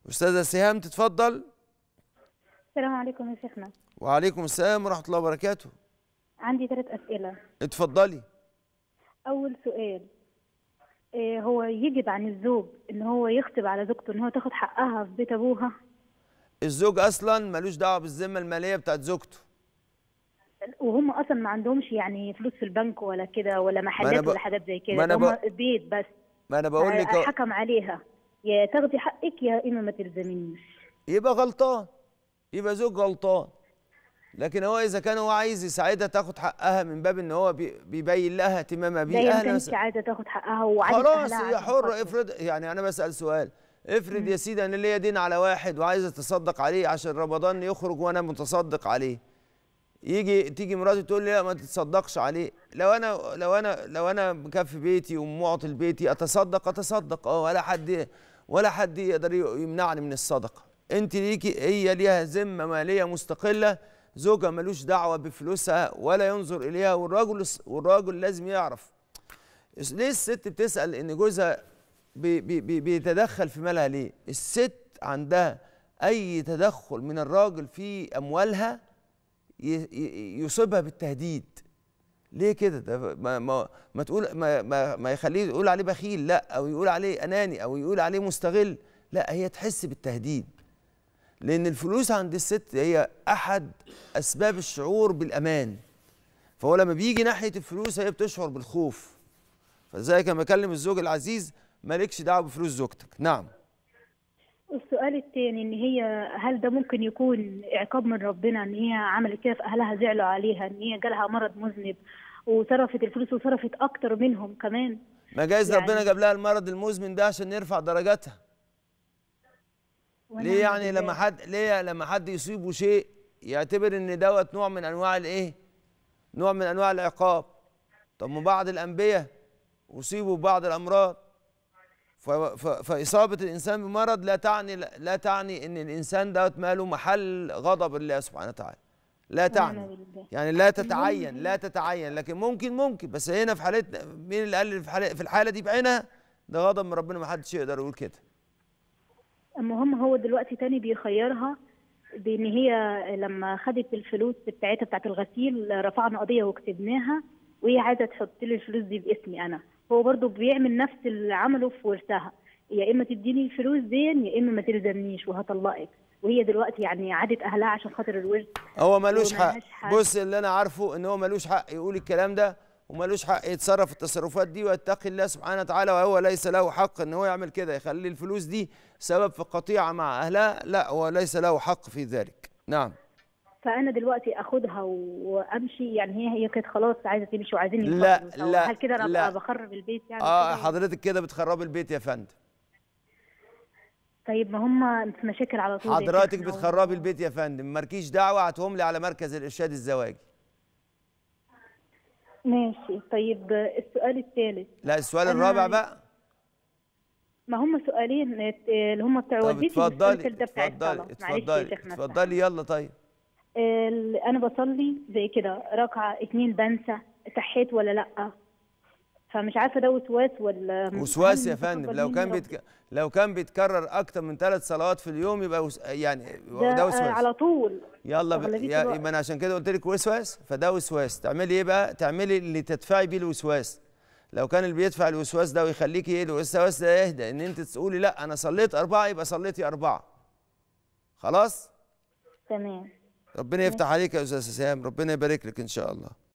استاذه سهام تتفضل السلام عليكم يا شيخنا وعليكم السلام ورحمه الله وبركاته عندي ثلاث أسئلة اتفضلي أول سؤال إيه هو يجب عن الزوج إن هو يخطب على زوجته إن هو تاخد حقها في بيت أبوها الزوج اصلا ملوش دعوه بالذمه الماليه بتاعت زوجته وهم أصلا ما عندهمش يعني فلوس في البنك ولا كده ولا محلات ب- ولا حاجات زي ما كده أنا هم ب- بيت بس ما انا بقول لك حكم عليها يا تاخدي حقك يا إما ما تلزمينيش يبقى غلطان يبقى زوج غلطان لكن هو اذا كان هو عايز يساعدها تاخد حقها من باب ان هو بي- بيبين لها اهتمامها زي بيه ما اهلا كانتش وسهلا عايزة تاخد حقها وعايزة خلاص أهلها هي عشان حرة خاطره. افرض يعني انا بسأل سؤال افرض يا سيدي انا ليا دين على واحد وعايز اتصدق عليه عشان رمضان يخرج وانا متصدق عليه يجي تيجي مراتي تقول لي لا ما تتصدقش عليه لو انا لو انا لو انا مكفي بيتي ومعطي لبيتي اتصدق اتصدق اه ولا حد ولا حد يقدر يمنعني من الصدقه انت ليكي هي ليها ذمه ماليه مستقله زوجها ملوش دعوه بفلوسها ولا ينظر اليها والراجل والراجل لازم يعرف ليه الست بتسال ان جوزها بي بي بي بيتدخل في مالها ليه الست عندها اي تدخل من الراجل في اموالها ي- ي- يصيبها بالتهديد ليه كده ده ما ما ما تقول ما ما, ما يخليه يقول عليه بخيل لا او يقول عليه اناني او يقول عليه مستغل لا هي تحس بالتهديد لان الفلوس عند الست هي احد اسباب الشعور بالامان فهو لما بيجي ناحيه الفلوس هي بتشعر بالخوف فلذلك لما اكلم الزوج العزيز مالكش دعوه بفلوس زوجتك نعم السؤال الثاني ان هي هل ده ممكن يكون عقاب من ربنا ان هي عملت كده في اهلها زعلوا عليها ان هي جالها مرض مذنب وصرفت الفلوس وصرفت اكتر منهم كمان ما جايز يعني- ربنا جاب لها المرض المزمن ده عشان يرفع درجاتها ونعم ليه يعني بالله. لما حد ليه لما حد يصيبه شيء يعتبر ان دوت نوع من انواع الايه نوع من انواع العقاب طب ما بعض الانبياء اصيبوا ببعض الامراض ف- ف- فاصابه الانسان بمرض لا تعني لا تعني ان الانسان دوت ماله محل غضب الله سبحانه وتعالى لا ونعم تعني بالله. يعني لا تتعين لا تتعين لكن ممكن ممكن بس هنا في حالتنا مين اللي قال في حالة- في الحاله دي بعينها ده غضب من ربنا ما حدش يقدر يقول كده اما هم هو دلوقتي تاني بيخيرها بان هي لما خدت الفلوس بتاعتها بتاعت الغسيل رفعنا قضيه وكتبناها وهي عايزه تحط لي الفلوس دي باسمي انا هو برضو بيعمل نفس اللي عمله في ورثها يا اما تديني الفلوس دي يا اما ما تلزمنيش وهطلقك وهي دلوقتي يعني عادت اهلها عشان خاطر الورث هو ملوش حق وملهاش حق. بص اللي انا عارفه ان هو ملوش حق يقول الكلام ده وملوش حق يتصرف التصرفات دي ويتقي الله سبحانه وتعالى وهو ليس له حق ان هو يعمل كده يخلي الفلوس دي سبب في قطيعه مع اهلها لا هو ليس له حق في ذلك نعم فانا دلوقتي اخدها وامشي يعني هي هي كانت خلاص عايزه تمشي وعايزين لا، ينفصلوا سوا. لا، هل كده انا لا. ابقى بخرب البيت يعني اه كده؟ حضرتك كده بتخربي البيت يا فندم طيب ما هم في مشاكل على طول يا حضرتك شيخنا. بتخربي البيت يا فندم مالكيش دعوه هاتهم لي على مركز الارشاد الزواجي ماشي طيب السؤال الثالث لا السؤال أنا- الرابع بقى ما هم سؤالين ات- اللي هم بتوع طب والدتي اتفضلي والسؤال ده بتاع اتفضلي الصلاة. معلش يا اتفضلي شيخنا اتفضلي يلا طيب ال- انا بصلي زي كده ركعه اتنين بنسى تحيت ولا لا فمش عارفه ده وسواس ولا وسواس هل يا فندم متقبل لو مني كان رب- بيتك... لو كان بيتكرر اكتر من ثلاث صلوات في اليوم يبقى وس... يعني ده, ده آه، وسواس على طول يلا ب... أغلبية يا... الوقت. يبقى انا عشان كده قلت لك وسواس فده وسواس تعملي ايه بقى تعملي اللي تدفعي بيه الوسواس لو كان اللي بيدفع الوسواس ده ويخليكي ايه الوسواس ده يهدى ان انت تقولي لا انا صليت اربعه يبقى صليتي اربعه خلاص تمام ربنا يفتح عليك يا استاذ سام ربنا يبارك لك ان شاء الله